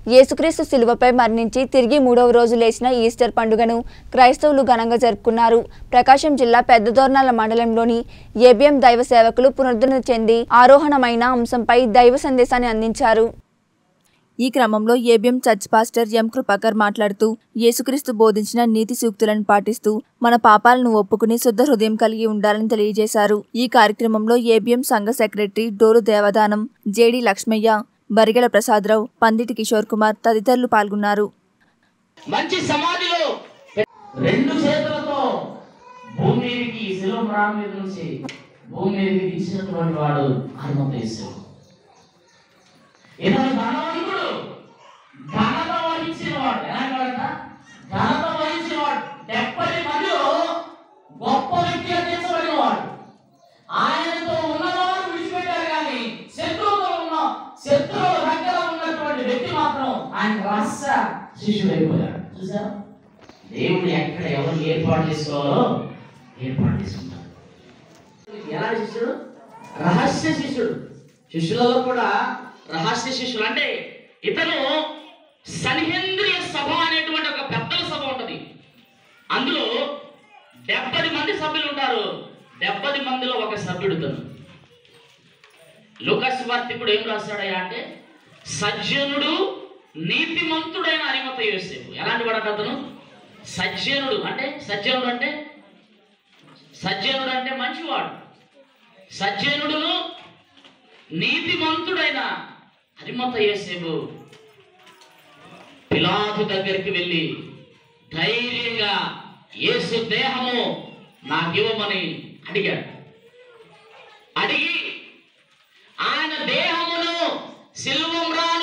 యేసుక్రీస్తు శిలువపై మరణించి తిరిగి మూడవ రోజు లేచిన ఈస్టర్ పండుగను క్రైస్తవులు ఘనంగా జరుపుకున్నారు ప్రకాశం జిల్లా పెద్దదోర్నాల మండలంలోని ఏబిఎం దైవ సేవకులు పునరుద్ధరణ చెంది ఆరోహణమైన అంశంపై దైవ సందేశాన్ని అందించారు ఈ క్రమంలో ABM church pastor M Krupakar మాట్లాడుతూ యేసుక్రీస్తు బోధించిన నీతి సూక్తులను పాటిస్తూ మన పాపాలను ఒప్పుకుని శుద్ధ హృదయం కలిగి ఉండాలని తెలియజేశారు ఈ కార్యక్రమంలో ఏబిఎం సంఘ సెక్రటరీ డోలు దేవదానం జేడి లక్ష్మయ్య బరిగెల ప్రసాదరావు పందిటి కిషోర్ కుమార్ తదితరులు పాల్గొన్నారు మంచి సమాధిలో రెండు చేతులతో భూమి మీదకి శిలువ మ్రాణ మీద నుంచి భూమి మీదకి దించినటువంటి వాడు హనుమంతేశ్వరుడు ఇతను ధనవంతుడు ఘనత వహించిన వాడు ఎలాంటివాడంట ఘనత వహించిన వాడు డెబ్బై మందిలో గొప్ప వ్యక్తి అందించబడిన వాడు ఆయనతో ఉన్నవారు విడిచిపెట్టారు కానీ శత్రువుతో ఉన్న శత్రువుల దగ్గర ఉన్నటువంటి వ్యక్తి మాత్రం ఆయన రాష్ట్ర శిష్యుడు అయిపోయాడు చూసారా దేవుడు ఎక్కడ ఎవరు ఏర్పాటు చేసుకోవాలో ఏర్పాటు చేసుకుంటాడు ఎలాంటి శిష్యుడు రహస్య శిష్యుడు శిష్యులలో కూడా రహస్య శిష్యుడు అంటే ఇతను సనిహేంద్రియ సభ అనేటువంటి ఒక పెద్దల సభ ఉంటది అందులో డెబ్బై మంది సభ్యులు ఉంటారు డెబ్బై మందిలో ఒక సభ్యుడు తను లూకాసు వార్తికుడు ఏం రాశాడయ్యా అంటే సజ్జనుడు నీతిమంతుడైన అరిమత యోసేపు ఎలాంటి వాడట అతను సజ్జనుడు అంటే సజ్జనుడు అంటే సజ్జనుడు అంటే మంచివాడు సజ్జనుడును నీతిమంతుడైన అరిమత యోసేపు పిలాతు దగ్గరికి వెళ్ళి ధైర్యంగా యేసు దేహము నాకివ్వమని అడిగాడు అడిగి ఆయన దేహమును సిల్వ మ్రాణ